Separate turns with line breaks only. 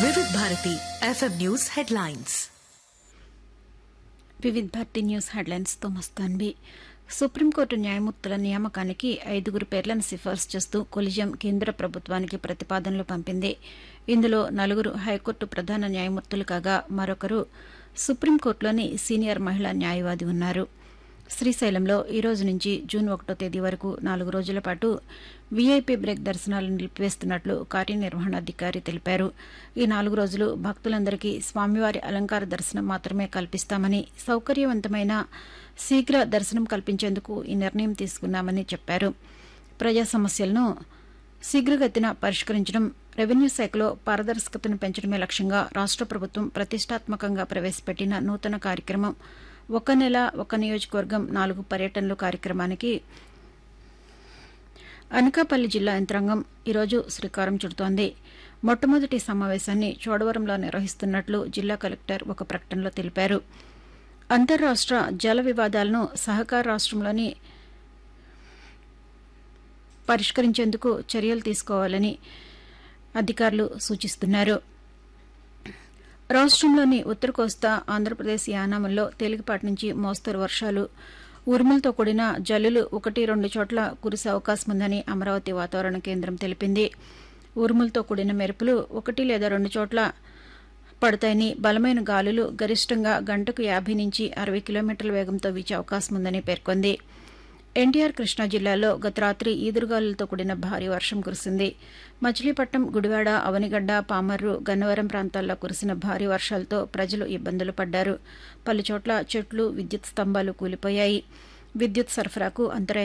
వివిధ Bharati FM news headlines
Vividh Bharati news హెడ్లైన్స్తో Mastanvi supreme court న్యాయమూర్తుల నియామకానికి ఐదుగురు పేర్లను సిఫార్సు చేస్తూ కొలిజియం కేంద్ర ప్రభుత్వానికి ప్రతిపాదనలు పంపింది ఇందులో నలుగురు హైకోర్టు ప్రధాన న్యాయమూర్తులు కాగా మరొకరు సుప్రీంకోర్టులోని సీనియర్ మహిళా న్యాయవాది ఉన్నారు శ్రీశైలంలో ఈ రోజు నుంచి జూన్ ఒకటో తేదీ వరకు నాలుగు రోజుల పాటు వీఐపీ బ్రేక్ దర్శనాలను నిలిపివేస్తున్నట్లు కార్యనిర్వహణాధికారి తెలిపారు ఈ నాలుగు రోజులు భక్తులందరికీ స్వామివారి అలంకార దర్శనం మాత్రమే కల్పిస్తామని సౌకర్యవంతమైన శీఘ్ర దర్శనం కల్పించేందుకు ఈ నిర్ణయం తీసుకున్నామని చెప్పారు ప్రజా సమస్యలను శీఘ్రగతిన పరిష్కరించడం రెవెన్యూ శాఖలో పారదర్శకతను పెంచడమే లక్ష్యంగా రాష్ట ప్రభుత్వం ప్రతిష్టాత్మకంగా ప్రవేశపెట్టిన నూతన కార్యక్రమం ఒక నెల ఒక నియోజకవర్గం నాలుగు పర్యటనలు కార్యక్రమానికి అనకాపల్లి జిల్లా యంత్రాంగం ఈరోజు శ్రీకారం చుడుతోంది మొట్టమొదటి సమావేశాన్ని చోడవరంలో నిర్వహిస్తున్నట్లు జిల్లా కలెక్టర్ ఒక ప్రకటనలో తెలిపారు అంతర్రాష్ట జల వివాదాలను సహకార రాష్ట్రంలోని పరిష్కరించేందుకు చర్యలు తీసుకోవాలని అధికారులు సూచిస్తున్నారు రాష్ట్రంలోని ఉత్తర కోస్తా ఆంధ్రప్రదేశ్ యానాముల్లో తేలికపాటి నుంచి మోస్తరు వర్షాలు ఉరుములతో కూడిన జల్లులు ఒకటి రెండు చోట్ల కురిసే అవకాశం ఉందని అమరావతి వాతావరణ కేంద్రం తెలిపింది ఉరుములతో కూడిన మెరుపులు ఒకటి లేదా రెండు చోట్ల పడతాయని బలమైన గాలులు గరిష్టంగా గంటకు యాభై నుంచి అరవై కిలోమీటర్ల వేగంతో వీచే అవకాశం ఉందని పేర్కొంది ఎన్టీఆర్ కృష్ణా జిల్లాలో గత రాత్రి ఈదురుగాలులతో కూడిన భారీ వర్షం కురిసింది మచిలీపట్నం గుడివాడ అవనిగడ్డ పామర్రు గన్నవరం ప్రాంతాల్లో కురిసిన భారీ వర్షాలతో ప్రజలు ఇబ్బందులు పడ్డారు పలుచోట్ల చెట్లు విద్యుత్ స్తంభాలు కూలిపోయాయి విద్యుత్ సరఫరాకు అంతరాయం